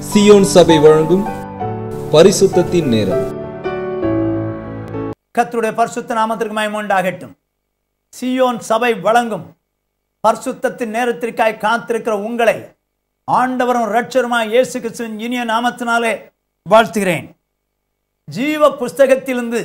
Zion சபை வழங்கும் பரிசுத்தத்தின் நேரம் கர்த்தருடைய பரிசுத்த நாமத்திற்கு மயம் உண்டாகட்டும் சியோன் சபை வழங்கும் பரிசுத்தத்தின் நேரத்திற்காய் காத்திருக்கிற உங்களை ஆண்டவரும் இரட்சருமாய் இயேசு கிறிஸ்துவின் இனிய நாமத்தினாலே வாழ்த்துகிறேன் ஜீவ புஸ்தகத்திலிருந்து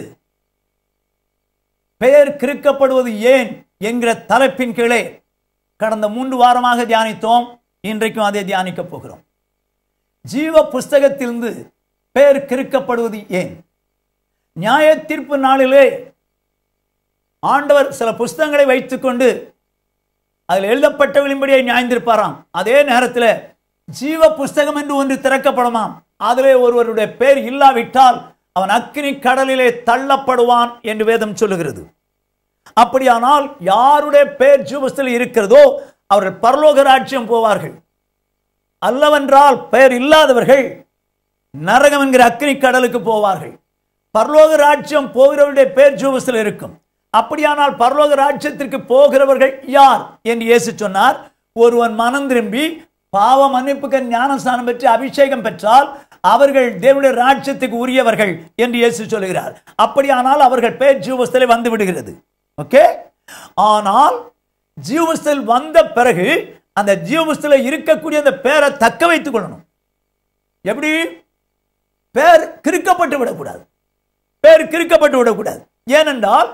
பெயர் கிறுக்கப்படுவது ஏன் என்கிற தலைப்பின் கீழே கடந்த மூன்று வாரமாக தியானித்தோம் இன்றைக்கும் அதை தியானிக்கப் போகிறோம் ஜீவ புஸ்தகத்திலிருந்து பெயர் கிறுக்கப்படுவது ஏன் நியாய தீர்ப்பு நாளிலே ஆண்டவர் சில புஸ்தகங்களை வைத்துக்கொண்டு அதில் எழுதப்பட்டவர்களின்படியே நியாய்ந்திருப்பாராம் அதே நேரத்தில் ஜீவ புஸ்தகம் என்று ஒன்று திறக்கப்படுமாம் அதிலே ஒருவருடைய பேர் இல்லாவிட்டால் அவன் அக்கினி கடலிலே தள்ளப்படுவான் என்று வேதம் சொல்லுகிறது அப்படியானால் யாருடைய பேர் ஜீவஸ்தில் இருக்கிறதோ அவர்கள் பரலோக ராஜ்யம் போவார்கள் அல்லவென்றால் பெயர் இல்லாதவர்கள் நரகம் என்கிற அக்கினி கடலுக்கு போவார்கள் பரலோக ராஜ்யம் போகிறவருடைய பேர் ஜூவஸில் இருக்கும் அப்படியானால் பரலோக ராஜ்யத்திற்கு போகிறவர்கள் யார் என்று இயேசு சொன்னார் ஒருவன் மனம் திரும்பி பாவ மன்னிப்புக்கு ஞானஸ்தானம் பெற்று அபிஷேகம் பெற்றால் அவர்கள் தேவனுடைய ராஜ்யத்துக்கு உரியவர்கள் என்று இயேசு சொல்கிறார் அப்படியானால் அவர்கள் பேர் ஜீவஸ்திலே வந்து விடுகிறது ஓகே ஆனால் ஜீவஸ்தில் வந்த பிறகு அந்த ஜீவஸ்தில இருக்கக்கூடிய அந்த பேரை தக்க வைத்துக் கொள்ளணும் எப்படி பேர் கிறுக்கப்பட்டு விடக்கூடாது பேர் கிறுக்கப்பட்டு விடக்கூடாது ஏனென்றால்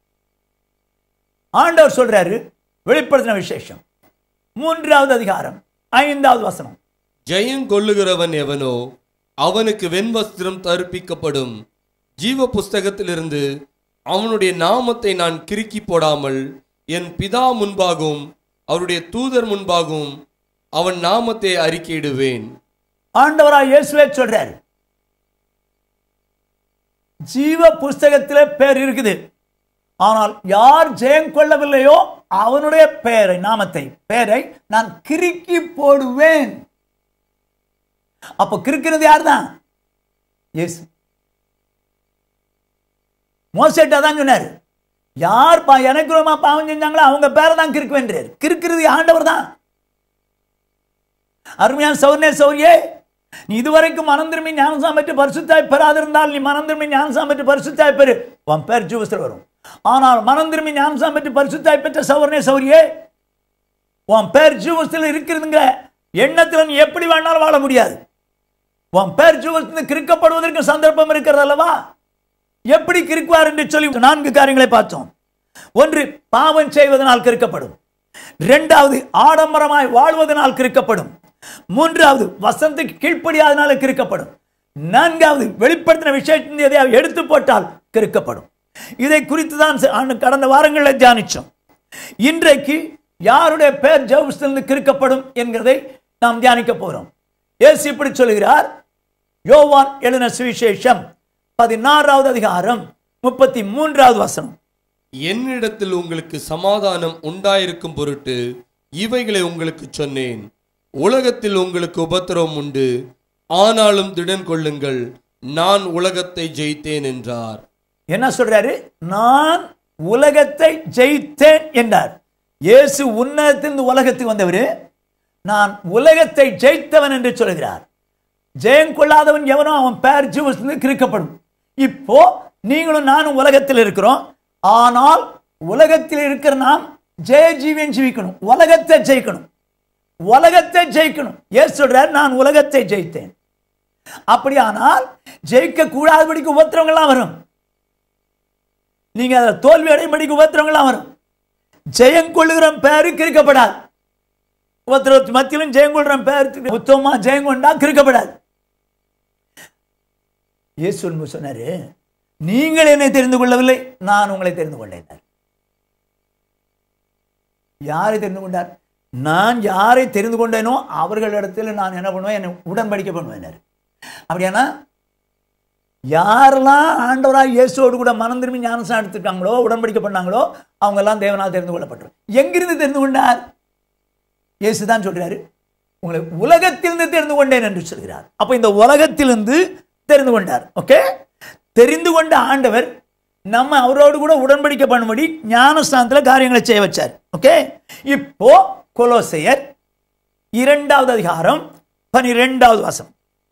ஆண்டவர் சொல்றாரு வெளிப்படுத்தின விசேஷம் மூன்றாவது அதிகாரம் ஐந்தாவது வசனம் ஜெயம் கொள்ளுகிறவன் எவனோ அவனுக்கு வெண்வஸ்திரம் தரிப்பிக்கப்படும் ஜீவ புஸ்தகத்திலிருந்து அவனுடைய நாமத்தை நான் கிறுக்கி போடாமல் என் பிதா முன்பாகவும் அவருடைய தூதர் முன்பாகவும் அவன் நாமத்தை அறிக்கையிடுவேன் ஆண்டவராய் இயேசுவே சொல்றாரு ஜீவ புஸ்தகத்திலே பேர் இருக்குது ஆனால் யார் ஜெயம் கொள்ளவில்லையோ அவனுடைய பெயரை நாமத்தை பெயரை நான் கிறுக்கி போடுவேன் அப்ப கிறுக்கிறது யார் தான் இயேசு மோசேட்டா தான் சொன்னாரு யார் பா எனக்கு ரொம்ப பாவம் செஞ்சாங்களோ அவங்க பேரை தான் கிறுக்குவேன்றார் கிறுக்கிறது ஆண்டவர் தான் அருமையான சௌர்ணே சௌரியே நீ இதுவரைக்கும் மனம் திரும்பி ஞானசாம் பெற்று பரிசுத்தாய் பெறாதிருந்தால் நீ மனம் திரும்பி ஞானசாம் பெற்று பரிசுத்தாய் பெறு உன் பேர் ஜீவஸ்தில் வரும் ஆனால் மனம் திரும்பி ஞானசாம் பெற்று பரிசுத்தாய் பெற்ற சௌர்ணே சௌரியே உன் பேர் ஜீவஸ்தில் இருக்கிறதுங்க எண்ணத்தில் நீ எப்படி வேணாலும் வாழ முடியாது உன் பேர் ஜீவஸ்தில் கிறுக்கப்படுவதற்கு சந்தர்ப்பம் இருக்கிறது அல்லவா எப்படி கிறுக்குவார் என்று சொல்லி நான்கு காரியங்களை பார்த்தோம் ஒன்று பாவம் செய்வதனால் கிறுக்கப்படும் இரண்டாவது ஆடம்பரமாய் வாழ்வதனால் கிறுக்கப்படும் மூன்றாவது வசந்துக்கு கீழ்ப்படியாதனால கிறுக்கப்படும் நான்காவது வெளிப்படுத்தின விஷயத்தின் எதையாவது எடுத்து போட்டால் கிறுக்கப்படும் இதை குறித்து தான் ச- ஆண்டு- கடந்த வாரங்களில் தியானிச்சோம் இன்றைக்கு யாருடைய பெயர் ஜவுஸ்திலிருந்து கிறுக்கப்படும் என்கிறதை நாம் தியானிக்க போகிறோம் இயேசு இப்படி சொல்கிறார் யோவான் எழுதின சுவிசேஷம் பதினாறாவது அதிகாரம் முப்பத்தி மூன்றாவது வசனம் என்னிடத்தில் உங்களுக்கு சமாதானம் உண்டாயிருக்கும் பொருட்டு இவைகளை உங்களுக்கு சொன்னேன் உலகத்தில் உங்களுக்கு உபத்திரவம் உண்டு ஆனாலும் திடன் கொள்ளுங்கள் நான் உலகத்தை ஜெயித்தேன் என்றார் என்ன சொல்றாரு நான் உலகத்தை ஜெயித்தேன் என்றார் இயேசு உன்னதத்திலிருந்து உலகத்துக்கு வந்தவர் நான் உலகத்தை ஜெயித்தவன் என்று சொல்கிறார் ஜெயம் கொள்ளாதவன் எவனோ அவன் பேர் ஜீவஸ்லேருந்து கிறுக்கப்படும் இப்போ நீங்களும் நானும் உலகத்தில் இருக்கிறோம் ஆனால் உலகத்தில் இருக்கிற நாம் ஜெய ஜீவியம் ஜீவிக்கணும் உலகத்தை ஜெயிக்கணும் உலகத்தை ஜெயிக்கணும் ஏசு சொல்றார் நான் உலகத்தை ஜெயித்தேன் அப்படியானால் ஜெயிக்க கூடாதபடிக்கு உபத்திரவங்கள்லாம் வரும் நீங்க அதை தோல்வி அடையும்படிக்கு உபத்திரவங்கள்லாம் வரும் ஜெயம் கொள்ளுகிற பேரு கிறுக்கப்படாது உபத்திரவத்து மத்தியிலும் ஜெயம் கொள்கிற பேர் உத்தமமா ஜெயம் கொண்டா கிறுக்கப்படாது இயேசு ஒன்று சொன்னாரு நீங்கள் என்னை தெரிந்து கொள்ளவில்லை நான் உங்களை தெரிந்து கொண்டேன் யாரை தெரிந்து கொண்டார் நான் யாரை தெரிந்து கொண்டேனோ அவர்களிடத்தில் நான் என்ன பண்ணுவேன் என்னை உடன்படிக்கை பண்ணுவேன் அப்படியானா யாரெல்லாம் ஆண்டவராக இயேசுவோடு கூட மனம் திரும்பி ஞானசம் எடுத்துருக்காங்களோ உடன்படிக்கை பண்ணாங்களோ அவங்க எல்லாம் தேவனால் தெரிந்து கொள்ளப்பட்டோம் எங்கிருந்து தெரிந்து கொண்டார் இயேசு தான் சொல்றாரு உங்களை உலகத்திலிருந்து தெரிந்து கொண்டேன் என்று சொல்கிறார் அப்போ இந்த உலகத்திலிருந்து தெரிந்து கொண்டார் ஓகே தெரிந்து கொண்ட ஆண்டவர் நம்ம அவரோடு கூட உடன்படிக்கை பண்ணும்படி ஞானஸ்தானத்தில் காரியங்களை செய்ய வச்சார் ஓகே இப்போ கொலோசையர் இரண்டாவது அதிகாரம் பனிரெண்டாவது வசனம்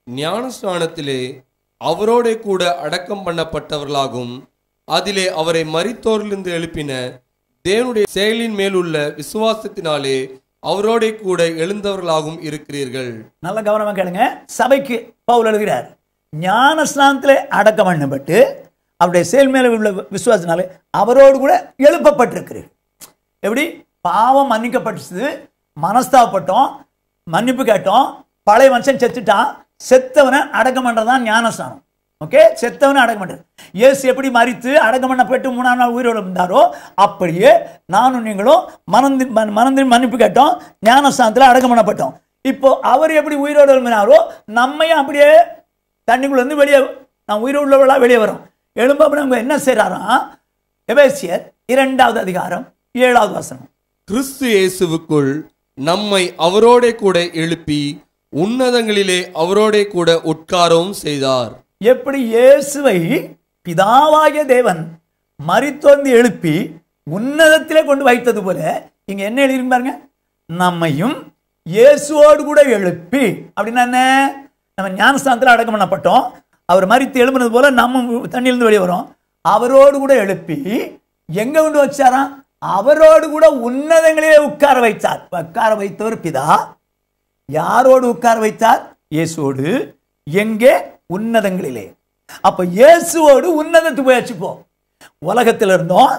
ஞானஸ்நானத்திலே அவரோடே கூட அடக்கம் பண்ணப்பட்டவர்களாகும் அதிலே அவரை மரித்தோரிலிருந்து எழுப்பின தேவனுடைய செயலின் மேலுள்ள விசுவாசத்தினாலே அவரோடே கூட எழுந்தவர்களாகவும் இருக்கிறீர்கள் நல்ல கவனமா கேளுங்க சபைக்கு பவுல் எழுதுகிறார் ஞான ஸ்நானத்திலே அடக்கம் பண்ணப்பட்டு அவருடைய செயல் மேல உள்ள விசுவாசனாலே அவரோடு கூட எழுப்பப்பட்டிருக்கிறீர்கள் எப்படி பாவம் மன்னிக்கப்பட்டுச்சு மனஸ்தாபப்பட்டோம் மன்னிப்பு கேட்டோம் பழைய மனுஷன் செத்துட்டான் செத்தவனை அடக்கம் பண்றதுதான் ஞானஸ்நானம் ஓகே செத்தவனை அடக்கம் பண்றது இயேசு எப்படி மறித்து அடக்கம் பண்ணப்பட்டு மூணாம் நாள் உயிரோடு இருந்தாரோ அப்படியே நானும் நீங்களும் மனந்தி மன- மனந்தின் மன்னிப்பு கேட்டோம் ஞானஸ்தானத்தில் அடக்கம் பண்ணப்பட்டோம் இப்போ அவர் எப்படி உயிரோடு எழுப்பினாரோ நம்மையும் அப்படியே தண்ணிக்குள்ள இருந்து வெளியே நான் உயிரோடு உள்ளவளா வெளியே வரோம் எழும்ப நம்ம என்ன செய்றாராம் எபேசியர் இரண்டாவது அதிகாரம் ஏழாவது வசனம் கிறிஸ்து இயேசுவுக்குள் நம்மை அவரோடே கூட எழுப்பி உன்னதங்களிலே அவரோடே கூட உட்காரவும் செய்தார் எப்படி இயேசுவை பிதாவாகிய தேவன் மரித்தோந்து எழுப்பி உன்னதத்திலே கொண்டு வைத்தது போல இங்க என்ன எழுதிருக்கு பாருங்க நம்மையும் இயேசுவோடு கூட எழுப்பி அப்படின்னா என்ன நம்ம ஞானஸ்தானத்தில் அடக்கம் பண்ணப்பட்டோம் அவர் மரித்து எழுப்புனது போல நம்ம தண்ணியிலிருந்து வெளியே வரோம் அவரோடு கூட எழுப்பி எங்க கொண்டு வச்சாராம் அவரோடு கூட உன்னதங்களிலே உட்கார வைத்தார் உட்கார வைத்தவர் பிதா யாரோடு உட்கார வைத்தார் இயேசுவோடு எங்கே உன்னதங்களிலே அப்ப இயேசுவோடு உன்னதத்துக்கு போய் வச்சுப்போம் உலகத்தில் இருந்தோம்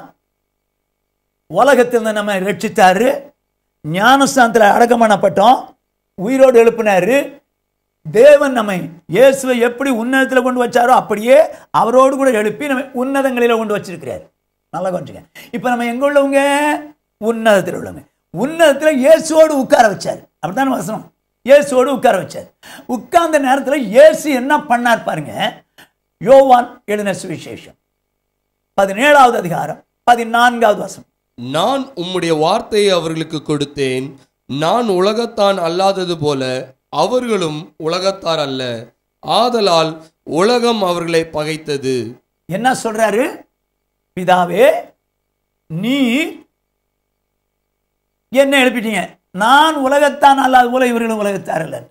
உலகத்தில் நம்ம ரட்சித்தாரு ஞானஸ்தானத்தில் அடக்கம் பண்ணப்பட்டோம் உயிரோடு எழுப்பினாரு தேவன் நம்மை இயேசுவை எப்படி உன்னதத்தில் கொண்டு வச்சாரோ அப்படியே அவரோடு கூட எழுப்பி நம்ம உன்னதங்களில கொண்டு வச்சிருக்கிறார் நல்லா கொஞ்சங்க இப்போ நம்ம எங்க உள்ளவங்க உன்னதத்தில் உள்ளவங்க உன்னதத்தில் இயேசுவோடு உட்கார வச்சார் அப்படித்தானே வசனம் இயேசுவோடு உட்கார வச்சார் உட்கார்ந்த நேரத்தில் இயேசு என்ன பண்ணார் பாருங்க யோவான் எழுதின சுவிசேஷம் பதினேழாவது அதிகாரம் பதினான்காவது வசனம் நான் உம்முடைய வார்த்தையை அவர்களுக்கு கொடுத்தேன் நான் உலகத்தான் அல்லாதது போல அவர்களும் உலகத்தார் அல்ல ஆதலால் உலகம் அவர்களை பகைத்தது என்ன சொல்றாரு பிதாவே நீ என்ன எழுப்பிட்டீங்க நான் உலகத்தான் அல்லாத போல இவர்களும் உலகத்தார் அல்ல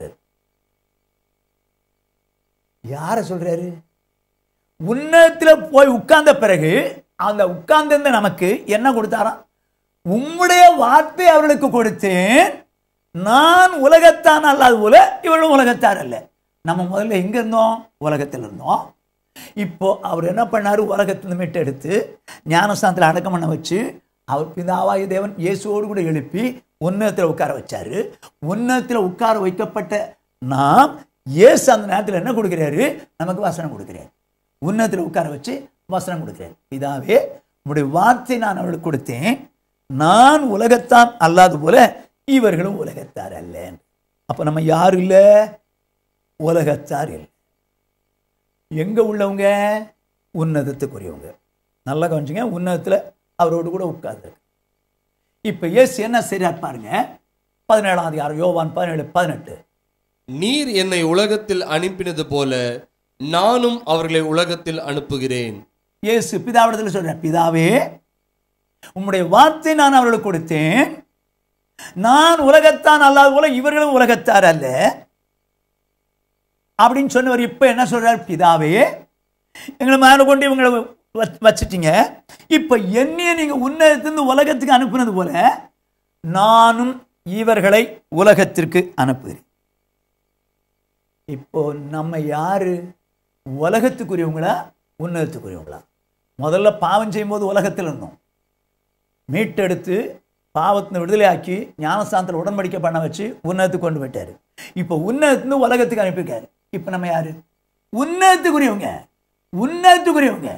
யார சொல்றாரு உன்னதத்துல போய் உட்கார்ந்த பிறகு அந்த உட்கார்ந்திருந்த நமக்கு என்ன கொடுத்தாராம் உம்முடைய வார்த்தை அவர்களுக்கு கொடுத்தேன் நான் உலகத்தான் அல்லாத போல இவர்களும் உலகத்தார் அல்ல நம்ம முதல்ல எங்க இருந்தோம் உலகத்தில் இருந்தோம் இப்போ அவர் என்ன பண்ணாரு உலகத்தில் மீட்டு எடுத்து ஞானஸ்தானத்தில் அடக்கம் பண்ண வச்சு அவர் பிதாவாய தேவன் இயேசுவோடு கூட எழுப்பி உன்னதத்தில் உட்கார வச்சாரு உன்னதத்தில் உட்கார வைக்கப்பட்ட நாம் இயேசு அந்த நேரத்தில் என்ன கொடுக்கிறாரு நமக்கு வசனம் கொடுக்கிறார் உன்னதத்தில் உட்கார வச்சு வசனம் கொடுக்கிறார் பிதாவே உடைய வார்த்தை நான் அவளுக்கு கொடுத்தேன் நான் உலகத்தான் அல்லாது போல இவர்களும் உலகத்தார் அல்ல அப்ப நம்ம யார் இல்லை உலகத்தார் இல்லை எங்க உள்ளவங்க உன்னதத்துக்குரியவங்க நல்லா கவனிச்சுங்க உன்னதத்தில் அவரோடு கூட உட்கார்ந்துருக்கு இப்போ இயேசு என்ன செய்றார் பாருங்க பதினேழாம் அதிகாரம் யோவான் பதினேழு பதினெட்டு நீர் என்னை உலகத்தில் அனுப்பினது போல நானும் அவர்களை உலகத்தில் அனுப்புகிறேன் இயேசு பிதாவிடத்தில் சொல்றார் பிதாவே உம்முடைய வார்த்தை நான் அவர்களுக்கு கொடுத்தேன் நான் உலகத்தான் அல்லாத போல இவர்களும் உலகத்தார் அல்ல அப்படின்னு சொன்னவர் இப்ப என்ன சொல்றார் பிதாவே எங்களை மேல கொண்டு இவங்களை வச்- வச்சிட்டீங்க இப்ப என்னைய நீங்க உன்னதத்திலிருந்து உலகத்துக்கு அனுப்புனது போல நானும் இவர்களை உலகத்திற்கு அனுப்புகிறேன் இப்போ நம்ம யாரு உலகத்துக்குரியவங்களா உன்னதத்துக்குரியவங்களா முதல்ல பாவம் செய்யும்போது உலகத்தில் இருந்தோம் மீட்டெடுத்து பாவத்தை விடுதலையாக்கி ஞானஸ்தானத்தில் உடன்படிக்கை பண்ண வச்சு உன்னதத்துக்கு கொண்டு போயிட்டாரு இப்போ உன்னதத்துலேருந்து உலகத்துக்கு அனுப்பியிருக்காரு இப்போ நம்ம யாரு உன்னதத்துக்குரியவங்க உன்னதத்துக்குரியவங்க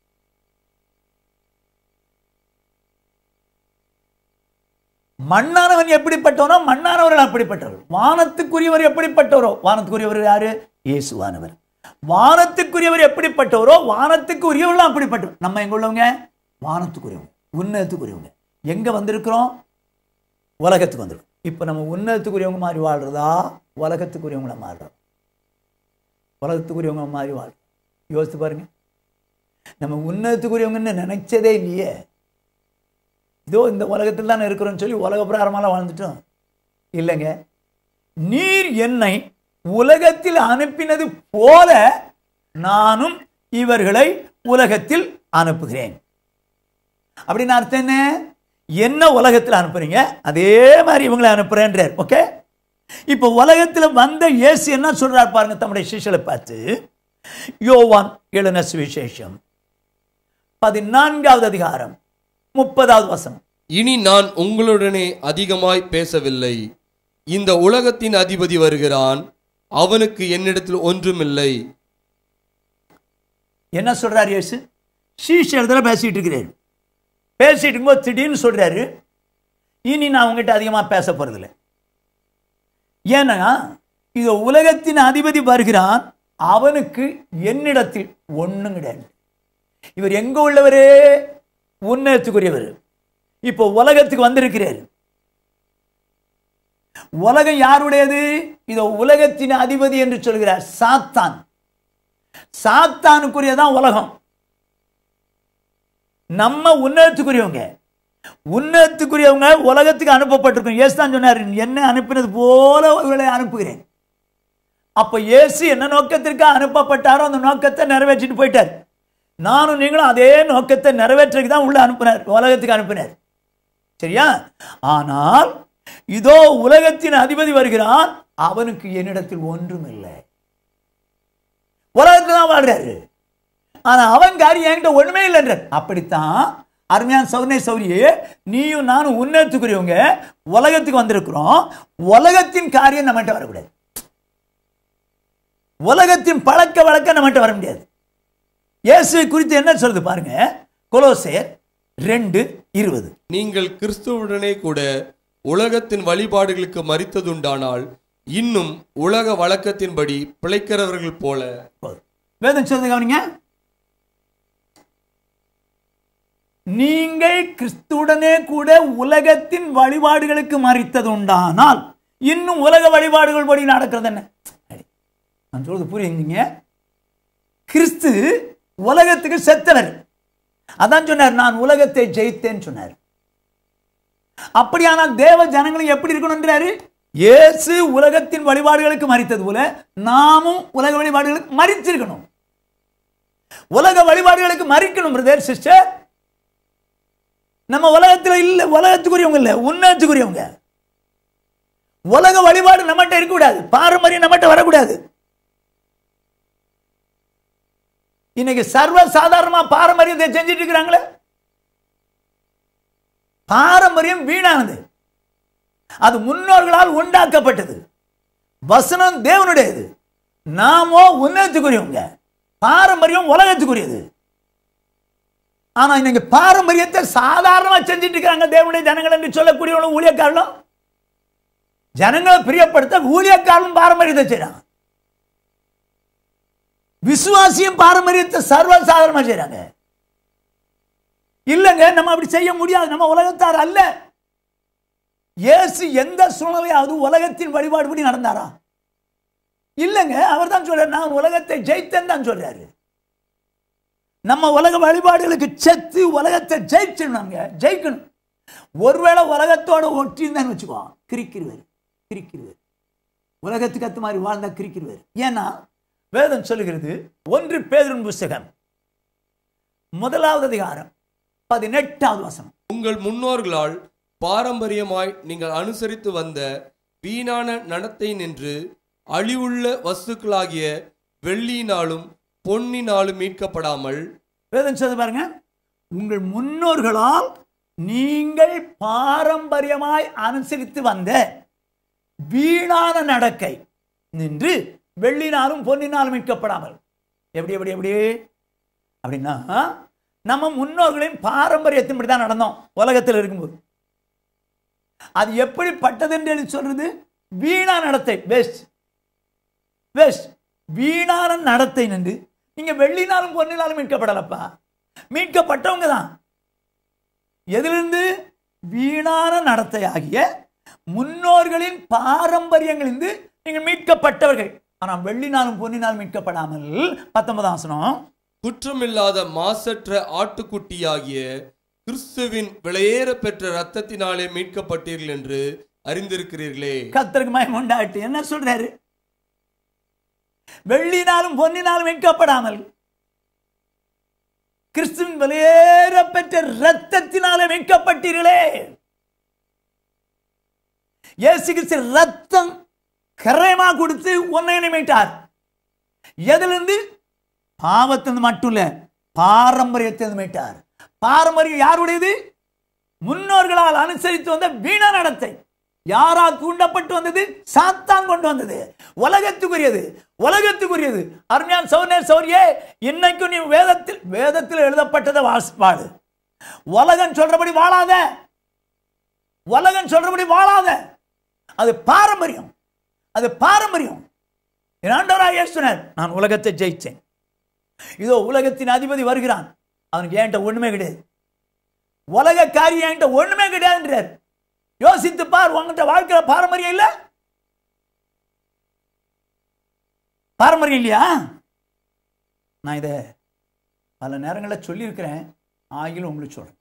மண்ணானவன் எப்படிப்பட்டவனோ மண்ணானவர்கள் அப்படிப்பட்டவர் வானத்துக்குரியவர் எப்படிப்பட்டவரோ வானத்துக்குரியவர் யாரு இயேசுவானவர் வானத்துக்குரியவர் எப்படிப்பட்டவரோ வானத்துக்கு உரியவர்களும் அப்படிப்பட்டவர் நம்ம எங்க உள்ளவங்க வானத்துக்குரியவங்க உன்னதத்துக்குரியவங்க எங்க வந்திருக்கிறோம் உலகத்துக்கு வந்திருக்கோம் இப்போ நம்ம உன்னதத்துக்குரியவங்க மாதிரி வாழ்றதா உலகத்துக்குரியவங்கள மாறுறோம் உலகத்துக்குரியவங்க மாதிரி வாழ்றோம் யோசித்து பாருங்க நம்ம உன்னதத்துக்குரியவங்கன்னு நினைச்சதே இல்லையே இதோ இந்த உலகத்தில் தானே இருக்கிறோம்னு சொல்லி உலக பிரகாரமாலாம் வாழ்ந்துட்டோம் இல்லைங்க நீர் என்னை உலகத்தில் அனுப்பினது போல நானும் இவர்களை உலகத்தில் அனுப்புகிறேன் அப்படின்னு அர்த்தம் என்ன என்ன உலகத்தில் அனுப்புறீங்க அதே மாதிரி இவங்களை அனுப்புறேன்றார் ஓகே இப்போ உலகத்தில் வந்த இயேசு என்ன சொல்றார் பாருங்க தம்முடைய சிஷ்யலை பார்த்து யோவான் எழுன சுவிசேஷம் பதினான்காவது அதிகாரம் முப்பதாவது வசனம் இனி நான் உங்களுடனே அதிகமாய் பேசவில்லை இந்த உலகத்தின் அதிபதி வருகிறான் அவனுக்கு என்னிடத்தில் ஒன்றுமில்லை என்ன சொல்றாரு இயேசு சீஷத்துல பேசிட்டு இருக்கிறாரு பேசிட்டு இருக்கும்போது திடீர்னு சொல்றாரு இனி நான் உங்ககிட்ட அதிகமா பேச போறதில்லை ஏன்னா இது உலகத்தின் அதிபதி வருகிறான் அவனுக்கு என்னிடத்தில் ஒண்ணும் கிடையாது இவர் எங்க உள்ளவரே உன்னதத்துக்குரியவர் இப்போ உலகத்துக்கு வந்திருக்கிறார் உலகம் யாருடையது இதோ உலகத்தின் அதிபதி என்று சொல்கிறார் சாத்தான் சாத்தானுக்குரியதான் உலகம் நம்ம உன்னதத்துக்குரியவங்க உன்னதத்துக்குரியவங்க உலகத்துக்கு அனுப்பப்பட்டிருக்கோம் இயேசு தான் சொன்னார் என்ன அனுப்பினது போல இவர்களை அனுப்புகிறேன் அப்ப இயேசு என்ன நோக்கத்திற்கு அனுப்பப்பட்டாரோ அந்த நோக்கத்தை நிறைவேற்றிட்டு போயிட்டார் நானும் நீங்களும் அதே நோக்கத்தை நிறைவேற்றுறதுக்கு தான் உள்ள அனுப்பினார் உலகத்துக்கு அனுப்பினார் சரியா ஆனால் இதோ உலகத்தின் அதிபதி வருகிறான் அவனுக்கு என்னிடத்தில் ஒன்றும் இல்லை உலகத்துல தான் வாழ்றாரு ஆனா அவன் காரியம் என்கிட்ட ஒண்ணுமே இல்லைன்ற அப்படித்தான் அருமையான சௌனே சௌரியே நீயும் நானும் உன்னத்துக்குரியவங்க உலகத்துக்கு வந்திருக்கிறோம் உலகத்தின் காரியம் நம்மகிட்ட வரக்கூடாது உலகத்தின் பழக்க வழக்கம் நம்மகிட்ட வர முடியாது இயேசு குறித்து என்ன சொல்லுது பாருங்க கொலோசேர் ரெண்டு இருபது நீங்கள் கிறிஸ்துவுடனே கூட உலகத்தின் வழிபாடுகளுக்கு மறித்ததுண்டானால் இன்னும் உலக வழக்கத்தின்படி பிழைக்கிறவர்கள் போல போதும். வேதம் சொல்லுங்க கவனிங்க நீங்கள் கிறிஸ்துடனே கூட உலகத்தின் வழிபாடுகளுக்கு மறித்தது உண்டானால் இன்னும் உலக வழிபாடுகள் படி நடக்கிறது என்ன அடி. நான் சொல்றது புரியுங்க கிறிஸ்து உலகத்துக்கு செத்தவர் அதான் சொன்னார் நான் உலகத்தை ஜெயித்தேன்னு சொன்னார் அப்படியானால் தேவ ஜனங்களும் எப்படி இருக்கணும்ன்றாரு இயேசு உலகத்தின் வழிபாடுகளுக்கு மறித்தது போல நாமும் உலக வழிபாடுகளுக்கு மறிச்சிருக்கணும் உலக வழிபாடுகளுக்கு மறிக்கணும் பிரதர் சிஸ்டர் நம்ம உலகத்துல இல்ல உலகத்துக்குரியவங்க இல்ல உன்னத்துக்குரியவங்க உலக வழிபாடு நம்மகிட்ட இருக்கக்கூடாது பாரம்பரியம் நம்மகிட்ட வரக்கூடாது இன்னைக்கு சர்வ சாதாரணமா பாரம்பரியத்தை செஞ்சுட்டு இருக்கிறாங்களே பாரம்பரியம் வீணானது அது முன்னோர்களால் உண்டாக்கப்பட்டது வசனம் தேவனுடையது நாமோ உன்னதத்துக்குரியவங்க பாரம்பரியம் உலகத்துக்குரியது ஆனா இன்னைக்கு பாரம்பரியத்தை சாதாரணமா செஞ்சுட்டு இருக்காங்க தேவனுடைய ஜனங்கள் என்று சொல்லக்கூடியவங்களும் ஊழியக்காரர்களும் ஜனங்களை பிரியப்படுத்த ஊழியக்காரனும் பாரம்பரியத்தை செய்றாங்க விசுவாசியும் பாரம்பரியத்தை சர்வ சாதாரணமா செய்றாங்க இல்லைங்க நம்ம அப்படி செய்ய முடியாது நம்ம உலகத்தார் அல்ல இயேசு எந்த சூழ்நிலையாவது உலகத்தின் வழிபாடுபடி நடந்தாரா இல்லைங்க அவர் தான் சொல்றாரு நான் உலகத்தை ஜெயித்தேன் தான் சொல்றாரு நம்ம உலக வழிபாடுகளுக்கு செத்து உலகத்தை ஜெயிச்சிடணுங்க ஜெயிக்கணும் ஒருவேளை உலகத்தோட ஒற்றின்னு வச்சுக்கோ கிரிக்கிருவார் கிரிக்கிருவார் உலகத்துக்கு அத்த மாதிரி வாழ்ந்தா கிரிக்கிருவார் ஏன்னா வேதம் சொல்லுகிறது ஒன்று பேதரின் புஸ்தகம் முதலாவது அதிகாரம் பதினெட்டாவது வசனம் உங்கள் முன்னோர்களால் பாரம்பரியமாய் நீங்கள் அனுசரித்து வந்த வீணான நடத்தை நின்று அழிவுள்ள வஸ்துக்களாகிய வெள்ளியினாலும் பொன்னினாலும் மீட்கப்படாமல் வேதம் சொல்லுது பாருங்க உங்கள் முன்னோர்களால் நீங்கள் பாரம்பரியமாய் அனுசரித்து வந்த வீணான நடக்கை நின்று வெள்ளினாலும் பொன்னினாலும் மீட்கப்படாமல் எப்படி எப்படி எப்படி அப்படின்னா நம்ம முன்னோர்களின் பாரம்பரியத்தின்படி தான் நடந்தோம் உலகத்தில் இருக்கும்போது அது எப்படிப்பட்டது என்று எழுதி சொல்றது வீணா நடத்தை வேஸ்ட் வேஸ்ட் வீணான நடத்தை நின்று நீங்க வெள்ளினாலும் பொன்னினாலும் மீட்கப்படலப்பா மீட்கப்பட்டவங்க தான் எதிலிருந்து வீணான நடத்தை ஆகிய முன்னோர்களின் பாரம்பரியங்களிலிருந்து நீங்கள் மீட்கப்பட்டவர்கள் ஆனால் வெள்ளினாலும் பொன்னினாலும் மீட்கப்படாமல் பத்தொன்பதாம் வசனம் குற்றமில்லாத மாசற்ற ஆட்டுக்குட்டியாகிய கிறிஸ்துவின் விலையேற பெற்ற இரத்தத்தினாலே மீட்கப்பட்டீர்கள் என்று அறிந்திருக்கிறீர்களே கத்தருக்கு மயம் உண்டாட்டு என்ன சொல்றாரு வெள்ளினாலும் பொன்னினாலும் மீட்கப்படாமல் கிறிஸ்துவின் வெளியேறப்பெற்ற இரத்தத்தினாலே மீட்கப்பட்டீர்களே இயேசு கிறிஸ்து ரத்தம் கரையமா கொடுத்து உன்னை மீட்டார் எதிலிருந்து பாவத்திலிருந்து மட்டும் இல்ல பாரம்பரியத்திலிருந்து மீட்டார் பாரம்பரியம் யாருடையது முன்னோர்களால் அனுசரித்து வந்த வீண நடத்தை யாரால் தூண்டப்பட்டு வந்தது சாத்தான் கொண்டு வந்தது உலகத்துக்குரியது உலகத்துக்குரியது அருமையான் சௌனே சௌரியே இன்னைக்கும் நீ வேதத்தில் வேதத்தில் எழுதப்பட்டதை வாசி- வாழு உலகம் சொல்றபடி வாழாத உலகம் சொல்றபடி வாழாத அது பாரம்பரியம் அது பாரம்பரியம் என் ஆண்டவராக இயேசுனர் நான் உலகத்தை ஜெயிச்சேன் இதோ உலகத்தின் அதிபதி வருகிறான் அவனுக்கு என்கிட்ட ஒண்ணுமே கிடையாது உலக காரியம் என்கிட்ட ஒண்ணுமே கிடையாதுன்றார் யோசித்து பார் உங்ககிட்ட வாழ்க்கையில பாரம்பரியம் இல்ல பாரம்பரியம் இல்லையா நான் இதை பல நேரங்களில் சொல்லியிருக்கிறேன் ஆகிலும் உங்களுக்கு சொல்றேன்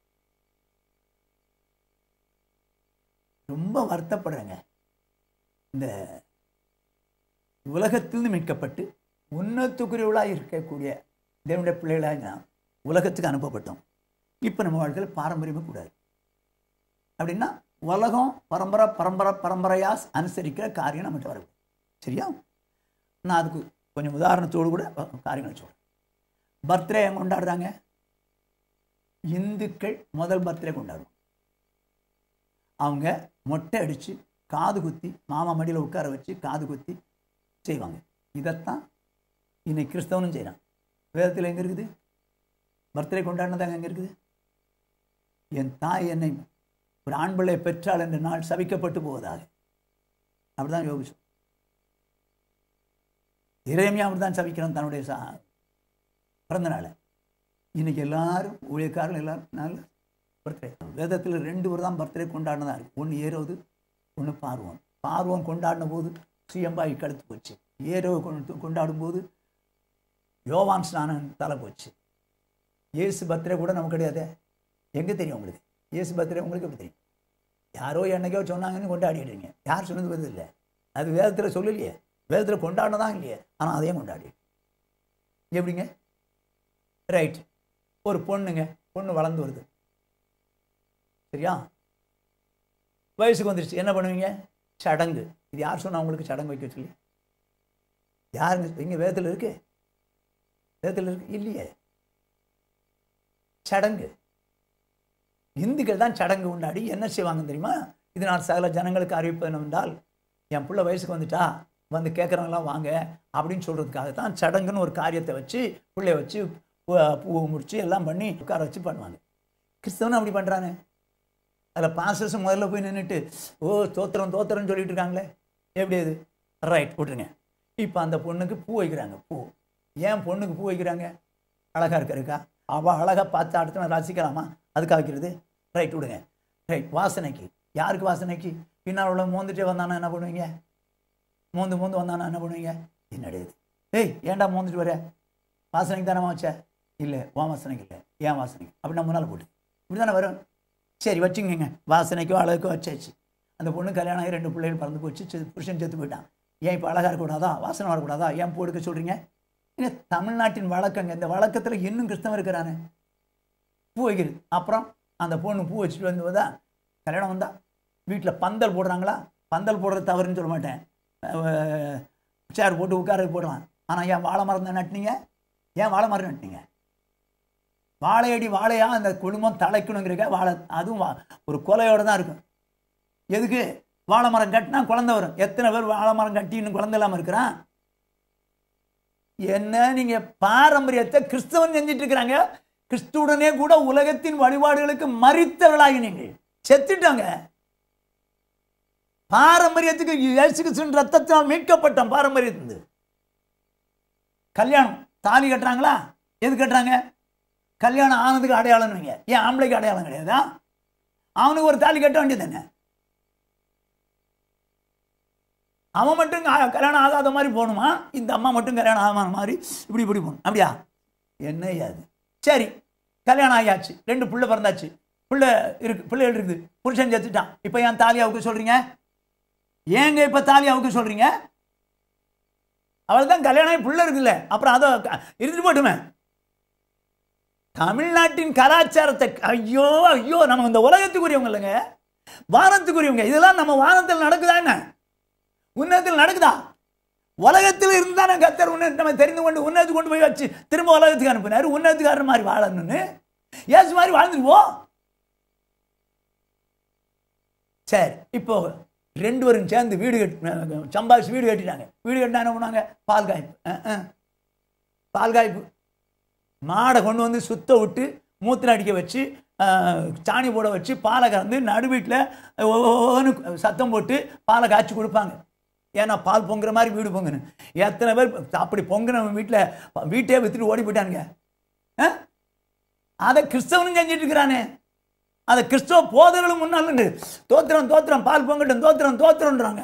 ரொம்ப வருத்தப்படுறேங்க இந்த உலகத்திலிருந்து மீட்கப்பட்டு உன்னத்துக்குரியவளாக இருக்கக்கூடிய தேவனுடைய பிள்ளைகளாக நாம் உலகத்துக்கு அனுப்பப்பட்டோம் இப்போ நம்ம வாழ்க்கையில் பாரம்பரியமே கூடாது அப்படின்னா உலகம் பரம்பரை பரம்பரை பரம்பரையாக அனுசரிக்கிற காரியம் நம்மகிட்ட வரும் சரியா நான் அதுக்கு கொஞ்சம் உதாரணத்தோடு கூட காரியங்களை சொல்கிறேன் பர்த்டே ஏன் கொண்டாடுறாங்க இந்துக்கள் முதல் பர்த்டே கொண்டாடுவோம் அவங்க மொட்டை அடித்து காது குத்தி மாமா மடியில் உட்கார வச்சு காது குத்தி செய்வாங்க இதைத்தான் இன்னைக்கு கிறிஸ்தவனும் செய்கிறான் வேதத்தில் எங்கே இருக்குது பர்த்டே கொண்டாடினதாங்க எங்கே இருக்குது என் தாய் என்னை ஒரு ஆண் பிள்ளை பெற்றாள் என்ற நாள் சபிக்கப்பட்டு போவதாக அப்படிதான் யோகிச்சு இறைமையா அப்படிதான் சபிக்கிறான் தன்னுடைய சா பிறந்த நாளை இன்னைக்கு எல்லாரும் ஊழியக்காரர்கள் எல்லாரும் நல்ல பர்த்டே வேதத்தில் ரெண்டு பேர் தான் பர்த்டே கொண்டாடினதா இருக்கு ஒன்று ஏரோது ஒன்று பார்வோம் பார்வோம் கொண்டாடின போது சுயம்பாய் கழுத்து போச்சு ஏரோ கொண்டு கொண்டாடும் போது யோவான் ஸ்நானன் தலை போச்சு இயேசு பர்த்டே கூட நமக்கு கிடையாதே எங்கே தெரியும் உங்களுக்கு இயேசு பர்த்டே உங்களுக்கு எப்படி தெரியும் யாரோ என்னைக்கோ சொன்னாங்கன்னு கொண்டாடிடுறீங்க யார் சொன்னது பதில் இல்லை அது வேதத்தில் சொல்லலையே வேதத்தில் கொண்டாடினதான் இல்லையே ஆனால் அதையும் கொண்டாடி எப்படிங்க ரைட் ஒரு பொண்ணுங்க பொண்ணு வளர்ந்து வருது சரியா வயசுக்கு வந்துருச்சு என்ன பண்ணுவீங்க சடங்கு இது யார் சொன்னா உங்களுக்கு சடங்கு வைக்க சொல்லி யாருங்க இங்கே வேதத்தில் இருக்கு வேதத்தில் இருக்கு இல்லையே சடங்கு இந்துக்கள் தான் சடங்கு கொண்டாடி என்ன செய்வாங்க தெரியுமா இது நான் சகல ஜனங்களுக்கு அறிவிப்பது என்னவென்றால் என் பிள்ளை வயசுக்கு வந்துட்டா வந்து கேட்குறவங்களாம் வாங்க அப்படின்னு சொல்கிறதுக்காக தான் சடங்குன்னு ஒரு காரியத்தை வச்சு பிள்ளைய வச்சு பூ- பூவை முடிச்சு எல்லாம் பண்ணி உட்கார வச்சு பண்ணுவாங்க கிறிஸ்தவனும் அப்படி பண்ணுறாங்க அதில் பாஸ்டர்ஸ் முதல்ல போய் நின்றுட்டு ஓ தோத்திரம் தோத்திரம்னு சொல்லிட்டு இருக்காங்களே எப்படி அது ரைட் விட்டுருங்க இப்போ அந்த பொண்ணுக்கு பூ வைக்கிறாங்க பூ ஏன் பொண்ணுக்கு பூ வைக்கிறாங்க அழகா இருக்கிறதுக்கா அவள் அழகா பார்த்து அடுத்த நாள் ரசிக்கலாமா அதுக்காக வைக்கிறது ரைட் விடுங்க ரைட் வாசனைக்கு யாருக்கு வாசனைக்கு பின்னால் உள்ள மோந்துட்டே வந்தானா என்ன பண்ணுவீங்க மோந்து மோந்து வந்தானா என்ன பண்ணுவீங்க என்னடி இது ஏய் ஏன்டா மோந்துட்டு வர வாசனைக்கு தானே வச்ச இல்லை உன் வாசனைக்கு இல்லை ஏன் வாசனைக்கு அப்படி நான் முன்னால் போட்டு இப்படி தானே வரும் சரி வச்சுக்கோங்க வாசனைக்கோ அழகுக்கோ வச்சாச்சு அந்த பொண்ணு கல்யாணம் ஆகி ரெண்டு பிள்ளைகள் பறந்து போச்சு செத்து- புருஷன் செத்து போயிட்டான் ஏன் இப்போ அழகாக இருக்கக்கூடாதா வாசனை வரக்கூடாதா ஏன் பூ எடுக்க சொல்கிறீங்க இல்லை தமிழ்நாட்டின் வழக்கங்க இந்த வழக்கத்தில் இன்னும் கிறிஸ்தவம் இருக்கிறானே பூ வைக்கிறது அப்புறம் அந்த பொண்ணு பூ வச்சுட்டு வந்து வந்தா கல்யாணம் வந்தா வீட்டில் பந்தல் போடுறாங்களா பந்தல் போடுறது தவறுன்னு சொல்ல மாட்டேன் சேர் போட்டு உட்கார போடலாம் ஆனால் ஏன் வாழை மரம் தான் நட்டினீங்க ஏன் வாழை மரம் நட்டினீங்க வாழையடி வாழையா அந்த குடும்பம் தலைக்கணுங்கிறக்க வாழை அதுவும் வா- ஒரு கொலையோட தான் இருக்கும் எதுக்கு வாழை மரம் கட்டினா குழந்தை வரும் எத்தனை பேர் வாழை மரம் கட்டி இன்னும் குழந்தை இல்லாமல் இருக்கிறான் என்ன நீங்க பாரம்பரியத்தை கிறிஸ்தவன் செஞ்சிட்டு இருக்கிறாங்க கிறிஸ்துவுடனே கூட உலகத்தின் வழிபாடுகளுக்கு மறித்தவர்களாகி நீங்கள் செத்துட்டாங்க பாரம்பரியத்துக்கு இயேசு கிறிஸ்துவின் ரத்தத்தினால் மீட்கப்பட்டோம் பாரம்பரியத்திலிருந்து கல்யாணம் தாலி கட்டுறாங்களா எது கட்டுறாங்க கல்யாணம் ஆனதுக்கு அடையாளம் வைங்க ஏன் ஆம்பளைக்கு அடையாளம் கிடையாதா அவனுக்கு ஒரு தாலி கட்ட வேண்டியது என்ன அவன் மட்டும் கா- கல்யாணம் ஆகாத மாதிரி போகணுமா இந்த அம்மா மட்டும் கல்யாணம் ஆகாத மாதிரி இப்படி இப்படி போகணும் அப்படியா என்ன அது சரி கல்யாணம் ஆகியாச்சு ரெண்டு பிள்ளை பிறந்தாச்சு பிள்ளை இருக்கு பிள்ளைகள் இருக்குது புருஷன் செத்துட்டான் இப்போ ஏன் தாலி அவுக்க சொல்றீங்க ஏங்க இப்போ தாலி அவுக்க சொல்றீங்க அவள் தான் கல்யாணம் ஆகி பிள்ளை இருக்குல்ல அப்புறம் அதை க- இருந்துட்டு போட்டுமே தமிழ்நாட்டின் கலாச்சாரத்தை ஐயோ ஐயோ நம்ம இந்த உலகத்துக்குரியவங்க இல்லைங்க வானத்துக்குரியவங்க இதெல்லாம் நம்ம வானத்தில் நடக்குதா என்ன உன்னதத்தில் நடக்குதா உலகத்தில் இருந்தானே கத்தர் உன்ன நம்ம தெரிந்து கொண்டு உன்னதத்துக்கு கொண்டு போய் வச்சு திரும்ப உலகத்துக்கு அனுப்பினார் உன்னதத்துக்காரர் மாதிரி வாழணும்னு ஏசு மாதிரி வாழ்ந்துருவோம் சரி இப்போ ரெண்டு பேரும் சேர்ந்து வீடு கட்டி சம்பாதிச்சு வீடு கட்டிட்டாங்க வீடு கட்டினா என்ன பண்ணாங்க பால் காய்ப்பு அஹ், அஹ். பால் காய்ப்பு மாடை கொண்டு வந்து சுத்த விட்டு மூத்திரம் அடிக்க வச்சு அஹ், சாணி போட வச்சு பாலை கறந்து நடு வீட்டில் சத்தம் போட்டு பாலை காய்ச்சி கொடுப்பாங்க ஏன்னா பால் பொங்குற மாதிரி வீடு பொங்கணும் எத்தனை பேர் அப்படி பொங்குன வீட்டில் வீட்டே வித்துட்டு ஓடி போயிட்டானுங்க அஹ்? அதை கிறிஸ்தவனும் செஞ்சுட்டு இருக்கிறானே அதை கிறிஸ்தவ போதர்களும் முன்னாள் தோத்திரம் தோத்திரம் பால் பொங்கட்டும் தோத்திரம் தோத்திரம்ன்றாங்க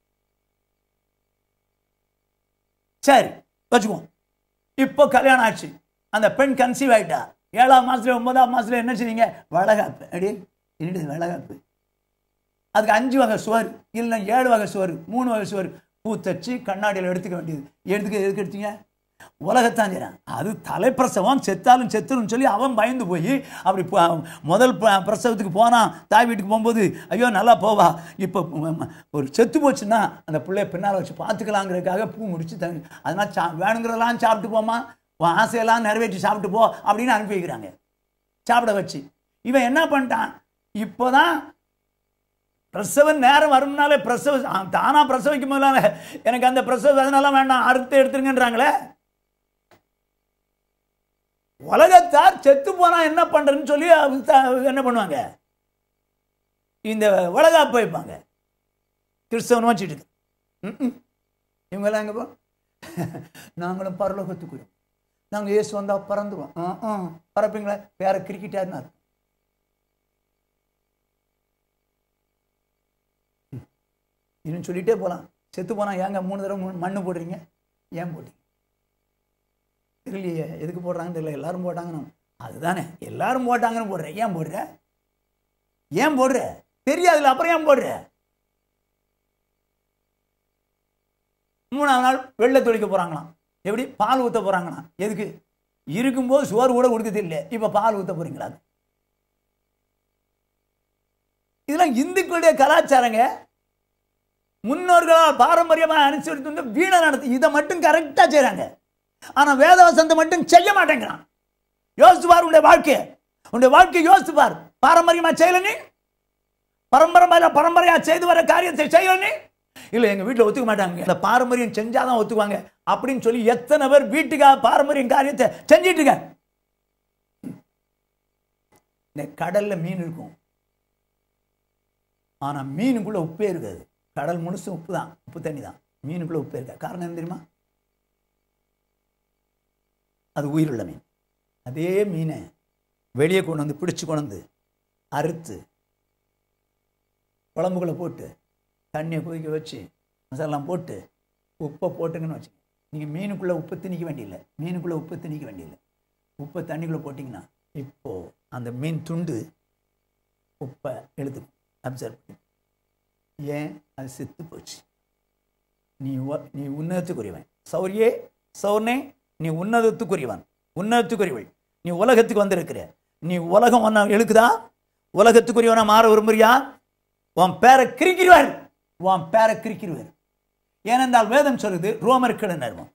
சரி வச்சுக்குவோம் இப்போ கல்யாணம் ஆச்சு அந்த பெண் கன்சீவ் ஆயிட்டா ஏழாம் மாசத்துல ஒன்பதாம் மாசத்துல என்ன செய்வீங்க வளகாப்பு அடி என்னது வளகாப்பு அதுக்கு அஞ்சு வகை சுவர் இல்லை ஏழு வகை சுவர் மூணு வகை சுவர் பூ தச்சு கண்ணாடியில் எடுத்துக்க வேண்டியது எடுத்துக்க எதுக்கு எடுத்தீங்க உலகத்தான் செய்கிறான் அது தலைப்பிரசவம் செத்தாலும் செத்துரும் சொல்லி அவன் பயந்து போய் அப்படி ப- முதல் ப- பிரசவத்துக்கு போனான் தாய் வீட்டுக்கு போகும்போது ஐயோ நல்லா போவா இப்போ ஒரு செத்து போச்சுன்னா அந்த பிள்ளைய பின்னால் வச்சு பார்த்துக்கலாங்கிறதுக்காக பூ முடிச்சு தங்க அதனால் சா வேணுங்கிறதெல்லாம் சாப்பிட்டு போமா உன் ஆசையெல்லாம் நிறைவேற்றி சாப்பிட்டு போ அப்படின்னு அனுப்பி வைக்கிறாங்க சாப்பிட வச்சு இவன் என்ன பண்ணிட்டான் இப்போதான் பிரசவ நேரம் வரும்னாலே பிரசவ ஆ, தானா பிரசவிக்கும் போதுனால எனக்கு அந்த பிரசவ அதனால வேண்டாம் அறுத்து எடுத்துருங்கன்றாங்களே உலகத்தார் செத்து போனா என்ன பண்றேன்னு சொல்லி அவங்க த- என்ன பண்ணுவாங்க இந்த உலகாப்பு வைப்பாங்க கிறிஸ்தவன் வச்சுட்டு ம்ம். இவங்கெல்லாம் எங்க போ நாங்களும் பரலோகத்துக்குறோம் நாங்கள் இயேசு வந்தா பறந்துருவோம் ஆ, ஆ. பறப்பீங்களா வேற கிரிக்கெட்டாருன்னு அர்த்தம் இன்னும் சொல்லிட்டே போகலாம் செத்து போனா ஏங்க மூணு தடவை மூணு மண்ணு போடுறீங்க ஏன் போட்டீங்க தெரியலையே எதுக்கு போடுறாங்கன்னு தெரியல எல்லாரும் போட்டாங்கன்னு அதுதானே எல்லாரும் போட்டாங்கன்னு போடுற ஏன் போடுற ஏன் போடுற தெரியாதுல அப்புறம் ஏன் போடுற மூணாவது நாள் வெள்ளை தொளிக்க போறாங்களாம் எப்படி பால் ஊத்த போறாங்களாம் எதுக்கு இருக்கும்போது சோறு கூட கொடுக்கறது இல்லை இப்ப பால் ஊத்த போறீங்களா இதெல்லாம் இந்துக்களுடைய கலாச்சாரங்க முன்னோர்களால் பாரம்பரியமா அனுசரித்து வந்து வீணை நடத்தி இதை மட்டும் கரெக்டா செய்றாங்க ஆனா வேத வசனத்தை மட்டும் செய்ய மாட்டேங்கிறான் யோசித்து பார் உன்னுடைய வாழ்க்கைய உன்னுடைய வாழ்க்கை யோசித்து பார் பாரம்பரியமா செய்யல நீ பரம்பரையா பரம்பரையா செய்து வர காரியத்தை செய்யல நீ இல்ல எங்க வீட்டுல ஒத்துக்க மாட்டாங்க இந்த பாரம்பரியம் செஞ்சாதான் ஒத்துக்குவாங்க அப்படின்னு சொல்லி எத்தனை பேர் வீட்டுக்காக பாரம்பரியம் காரியத்தை செஞ்சிட்டு இருக்க இந்த கடல்ல மீன் இருக்கும் ஆனா மீனுக்குள்ள உப்பே இருக்காது கடல் முழுசும் உப்பு தான் உப்பு தண்ணி தான் மீனுக்குள்ள உப்பே இருக்காது காரணம் என்ன தெரியுமா அது உயிருள்ள மீன் அதே மீனை வெளியே கொண்டு வந்து பிடிச்சு கொண்டு வந்து அறுத்து குழம்புக்குள்ள போட்டு தண்ணியை கொதிக்க வச்சு மசாலாம் போட்டு உப்பை போட்டுங்கன்னு வச்சுங்க நீங்கள் மீனுக்குள்ளே உப்பு திணிக்க வேண்டியதில்லை மீனுக்குள்ளே உப்பு திணிக்க வேண்டியதில்லை உப்பை தண்ணிக்குள்ளே போட்டிங்கன்னா இப்போ அந்த மீன் துண்டு உப்பை எழுதுக்கும் அப்சர்வ் பண்ணி ஏன் அது செத்து போச்சு நீ உ- நீ உன்னதத்துக்குரியவன் சௌரியே சௌர்னே நீ உன்னதத்துக்குரியவன் உன்னதத்துக்குரியவள் நீ உலகத்துக்கு வந்திருக்கிற நீ உலகம் ஒன்ன எழுக்குதா உலகத்துக்குரியவனா மாற விரும்புறியா உன் பேரை கிரிக்கிறவர் உன் பேரை கிரிக்கிறவர் ஏனென்றால் வேதம் சொல்லுது ரோமர்கள் நர்மம்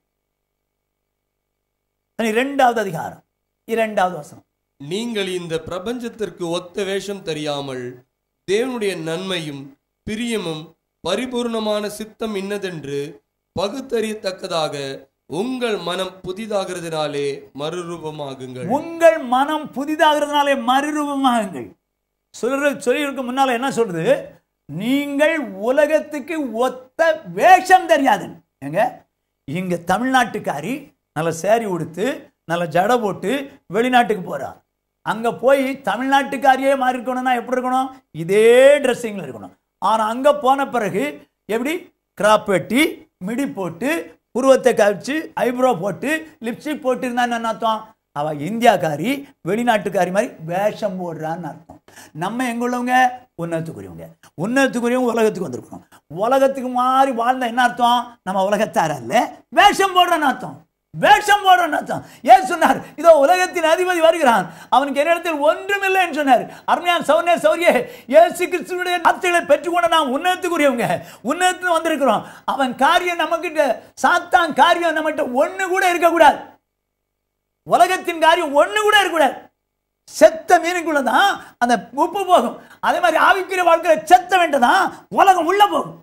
இரண்டாவது அதிகாரம் இரண்டாவது வசனம் நீங்கள் இந்த பிரபஞ்சத்திற்கு ஒத்த வேஷம் தெரியாமல் தேவனுடைய நன்மையும் பிரியமும் பரிபூர்ணமான சித்தம் இன்னதென்று பகுத்தறியத்தக்கதாக உங்கள் மனம் புதிதாகிறதுனாலே மறுரூபமாகுங்கள் உங்கள் மனம் புதிதாகிறதுனாலே மறுரூபமாகுங்கள் சொல்ற சொல்லியிருக்க முன்னால என்ன சொல்றது நீங்கள் உலகத்துக்கு ஒத்த வேஷம் தெரியாது எங்க இங்க தமிழ்நாட்டுக்காரி நல்ல சேரி உடுத்து நல்ல ஜடை போட்டு வெளிநாட்டுக்கு போறா அங்க போய் தமிழ்நாட்டுக்காரியே மாறி இருக்கணும்னா எப்படி இருக்கணும் இதே ட்ரெஸ்ஸிங்ல இருக்கணும் ஆனா அங்க போன பிறகு எப்படி கிராப் வெட்டி மிடி போட்டு புருவத்தை கழிச்சு ஐப்ரோ போட்டு லிப்ஸ்டிக் போட்டு இருந்தா என்ன அர்த்தம் அவ இந்தியாக்காரி வெளிநாட்டுக்காரி மாதிரி வேஷம் போடுறான்னு அர்த்தம் நம்ம எங்க உள்ளவங்க உன்னத்துக்குரியவங்க உன்னத்துக்குரியவங்க உலகத்துக்கு வந்திருக்கணும் உலகத்துக்கு மாறி வாழ்ந்த என்ன அர்த்தம் நம்ம உலகத்தார அல்ல வேஷம் போடுறன்னு அர்த்தம் வேஷம் போடுறன்னு அர்த்தம் ஏன் சொன்னார் இதோ உலகத்தின் அதிபதி வருகிறான் அவனுக்கு என்னிடத்தில் ஒன்றுமில்லை என்று சொன்னார் அருமையான் சௌர்ணே சௌரிய இயேசு கிறிஸ்துவனுடைய வார்த்தைகளை பெற்றுக்கொண்ட நாம் உன்னதத்துக்குரியவங்க உன்னதத்தில் வந்திருக்கிறோம் அவன் காரியம் நம்மகிட்ட சாத்தான் காரியம் நம்மகிட்ட ஒண்ணு கூட இருக்கக்கூடாது உலகத்தின் காரியம் ஒண்ணு கூட இருக்கக்கூடாது செத்த மீனுக்குள்ள தான் அந்த உப்பு போகும் அதே மாதிரி ஆவிக்குரிய வாழ்க்கையில செத்த வேண்டதான் உலகம் உள்ள போகும்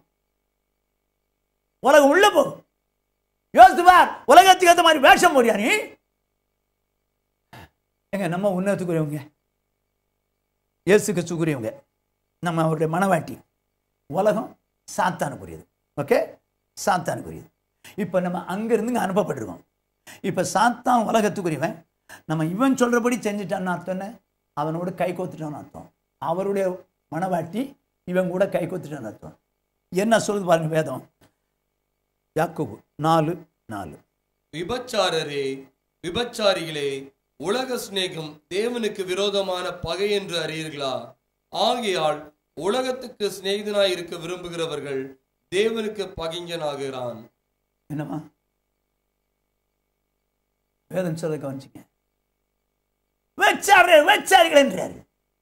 உலகம் உள்ள போகும் யோசித்து பார் உலகத்துக்கு ஏற்ற மாதிரி வேஷம் போறியா நீ எங்க நம்ம உன்னத்துக்குரியவங்க இயேசுக்கு சுக்குரியவங்க நம்ம அவருடைய மனவாட்டி உலகம் சாத்தானுக்குரியது ஓகே சாத்தானுக்குரியது இப்போ நம்ம அங்கிருந்து இங்க அனுப்பப்பட்டிருக்கோம் இப்போ சாத்தான் உலகத்துக்குரியவன் நம்ம இவன் சொல்றபடி செஞ்சுட்டான்னு அர்த்தம் என்ன அவனோட கை கோத்துட்டான்னு அர்த்தம் அவருடைய மனவாட்டி இவன் கூட கை கோத்துட்டான்னு அர்த்தம் என்ன சொல்லுது பாருங்க வேதம் யாக்கோபு நாலு நாலு விபச்சாரரே விபச்சாரிகளே உலக சிநேகம் தேவனுக்கு விரோதமான பகை என்று அறியீர்களா ஆகையால் உலகத்துக்கு சிநேகிதனாய் இருக்க விரும்புகிறவர்கள் தேவனுக்கு பகைஞனாகிறான் என்னம்மா வேதம் சொல்ல கவனிச்சிங்க வச்சாரு வச்சார்கள் என்றாரு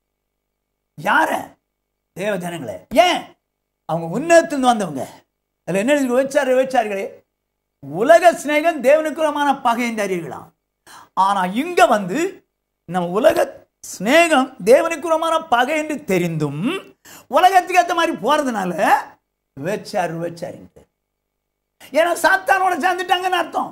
யார தேவ ஜனங்களே ஏன் அவங்க உன்னத்திலிருந்து வந்தவங்க அதுல என்ன எழுதி வச்சாரு வச்சார்களே உலக சிநேகம் தேவனுக்குறமான பகை என்று அறியலாம் ஆனா இங்க வந்து நம்ம உலக சிநேகம் தேவனுக்குறமான பகை என்று தெரிந்தும் உலகத்துக்கு ஏற்ற மாதிரி போறதுனால வச்சாரு வச்சாருன்ட்டு ஏன்னா சாத்தானோட சேர்ந்துட்டாங்கன்னு அர்த்தம்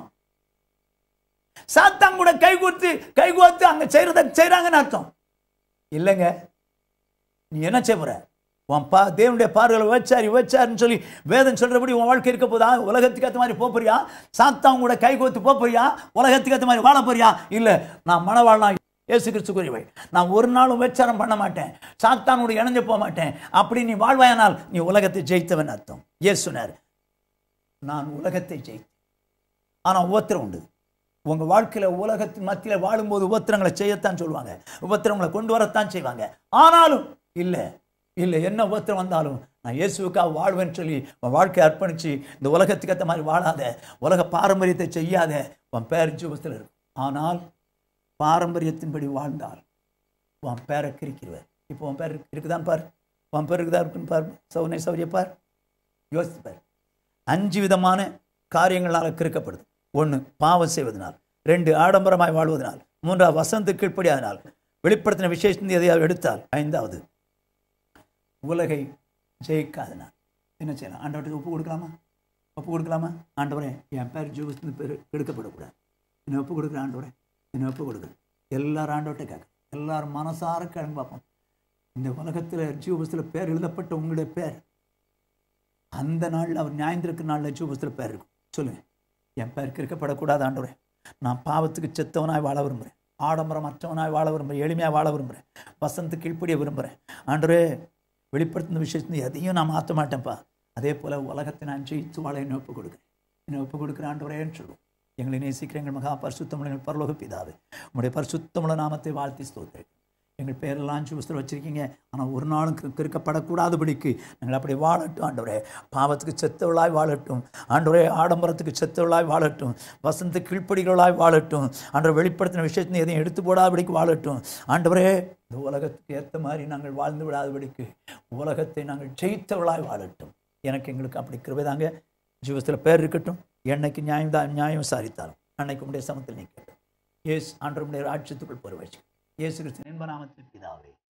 சாத்தான் கூட கை கொடுத்து கை கோர்த்து அங்க செய்யறத செய்றாங்கன்னு அர்த்தம் இல்லைங்க நீ என்ன செய்ய போற உன் பா தேவனுடைய பார்வைகளை வச்சாரி வச்சாருன்னு சொல்லி வேதம் சொல்றபடி உன் வாழ்க்கை இருக்க போதா உலகத்துக்கு ஏற்ற மாதிரி போப் போறியா சாத்தான் கூட கை கோர்த்து போப் போறியா உலகத்துக்கு ஏற்ற மாதிரி வாழ போறியா இல்ல நான் மனவாழ்னா இயேசு கிறிஸ்து கூறியவை நான் ஒரு நாளும் விபச்சாரம் பண்ண மாட்டேன் சாத்தானோடு இணைஞ்சு போக மாட்டேன் அப்படி நீ வாழ்வாயானால் நீ உலகத்தை ஜெயித்தவன் அர்த்தம் இயேசு சொன்னார் நான் உலகத்தை ஜெயித்தேன் ஆனா உபத்திரம் உண்டு உங்க வாழ்க்கையில உலகத்தின் மத்தியில வாழும்போது உபத்திரங்களை செய்யத்தான் சொல்லுவாங்க உபத்திரங்களை கொண்டு வரத்தான் செய்வாங்க ஆனாலும் இல்ல இல்ல என்ன உபத்திரம் வந்தாலும் நான் இயேசுவுக்காக வாழ்வேன்னு சொல்லி உன் வாழ்க்கையை அர்ப்பணிச்சு இந்த உலகத்துக்கு ஏற்ற மாதிரி வாழாத உலக பாரம்பரியத்தை செய்யாத உன் பேர் ஜீவத்தில் இருக்கும் ஆனால் பாரம்பரியத்தின்படி வாழ்ந்தால் உன் பேரை கிரிக்கிறவர் இப்போ உன் பேர் இருக்குதான் பார் உன் பேர் இருக்குதா இருக்குன்னு பார் சௌனே சௌரிய பார் யோசித்து பார் அஞ்சு விதமான காரியங்களால் கிறுக்கப்படுது ஒன்று பாவம் செய்வதனால் ரெண்டு ஆடம்பரமாய் வாழ்வதனால் மூன்றாவது வசந்து கீழ்ப்படியாதனால் வெளிப்படுத்தின விசேஷம் எதையாவது எடுத்தால் ஐந்தாவது உலகை ஜெயிக்காதனால் என்ன செய்யலாம் ஆண்டவர்கிட்ட ஒப்பு கொடுக்கலாமா ஒப்பு கொடுக்கலாமா ஆண்டவரே என் பேர் ஜீவஸ்து பேர் கெடுக்கப்படக்கூடாது என்னை ஒப்பு கொடுக்குற ஆண்டவரே என்னை ஒப்பு கொடுக்குறேன் எல்லாரும் ஆண்டவர்கிட்ட கேட்க எல்லாரும் மனசார கிளம்பி பார்ப்போம் இந்த உலகத்தில் ஜீவபுஸ்தில் பேர் எழுதப்பட்ட உங்களுடைய பேர் அந்த நாளில் அவர் நியாயந்திருக்கிற நாளில் ஜீவபுஸ்தில் பேர் இருக்கும் சொல்லுங்க என் பேர் கிறுக்கப்படக்கூடாது ஆண்டவரே நான் பாவத்துக்கு செத்தவனாய் வாழ விரும்புகிறேன் ஆடம்பரம் அற்றவனாய் வாழ விரும்புகிறேன் எளிமையாக வாழ விரும்புகிறேன் வசந்து கீழ்ப்படிய விரும்புகிறேன் ஆண்டவரே வெளிப்படுத்தின விஷயத்தை எதையும் நான் மாற்ற மாட்டேன்ப்பா அதே போல் உலகத்தை நான் ஜெயித்து வாழ என்ன ஒப்பு கொடுக்குறேன் என்ன ஒப்பு கொடுக்குற ஆண்டவரேன்னு சொல்லுவோம் எங்களை நேசிக்கிற எங்கள் மகா பரிசுத்தமுள்ள எங்கள் பரலோக பிதாவே உங்களுடைய பரிசுத்தமுள்ள நாமத்தை வாழ்த்தி ஸ்தோத்திரம் எங்கள் பேரெல்லாம் சூஸ்தில் வச்சுருக்கீங்க ஆனால் ஒரு நாளும் கிறு- கிறுக்கப்படக்கூடாதபடிக்கு நாங்கள் அப்படி வாழட்டும் ஆண்டவரே பாவத்துக்கு செத்தவளாய் வாழட்டும் ஆண்டவரே ஆடம்பரத்துக்கு செத்தவளாய் வாழட்டும் வசந்த கீழ்ப்படிகளாய் வாழட்டும் ஆண்டவர் வெளிப்படுத்தின விஷயத்தை எதையும் எடுத்து போடாதபடிக்கு வாழட்டும் ஆண்டவரே இந்த உலகத்துக்கு ஏற்ற மாதிரி நாங்கள் வாழ்ந்து விடாதபடிக்கு உலகத்தை நாங்கள் ஜெயித்தவளாய் வாழட்டும் எனக்கு எங்களுக்கு அப்படி கிருபைதாங்க ஜீவத்தில் பேர் இருக்கட்டும் என்னைக்கு நியாயம் தான் நியாயம் விசாரித்தாலும் அன்னைக்கு உடைய சமத்தில் நிற்கட்டும் ஏசு ஆண்டவருடைய ராட்சியத்துக்குள் பொறுவச்சு இயேசு கிறிஸ்து என்ப நாமத்தில் பிதாவே